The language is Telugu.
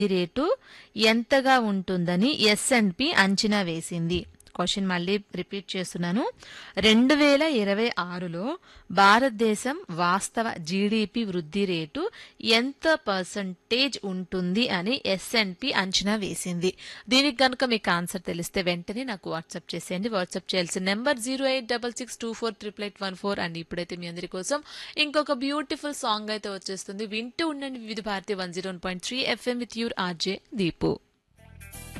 రేటు ఎంతగా ఉంటుందని ఎస్ఎన్పి అంచనా వేసింది క్వశ్చన్ మళ్ళీ రిపీట్ చేస్తున్నాను రెండు వేల ఇరవై ఆరులో భారతదేశం వాస్తవ జీడిపి వృద్ధి రేటు ఎంత పర్సంటేజ్ ఉంటుంది అని ఎస్ఎన్పి అంచనా వేసింది దీనికి కనుక మీకు ఆన్సర్ తెలిస్తే వెంటనే నాకు వాట్సాప్ చేసేయండి వాట్సాప్ చేయాల్సిన number zero eight double six two four triple eight one four and ఇప్పుడైతే మీ అందరి కోసం ఇంకొక బ్యూటిఫుల్ సాంగ్ అయితే వచ్చేస్తుంది వింటూ ఉండండి Vividh Bharati one zero point three FM with your RJ Deepu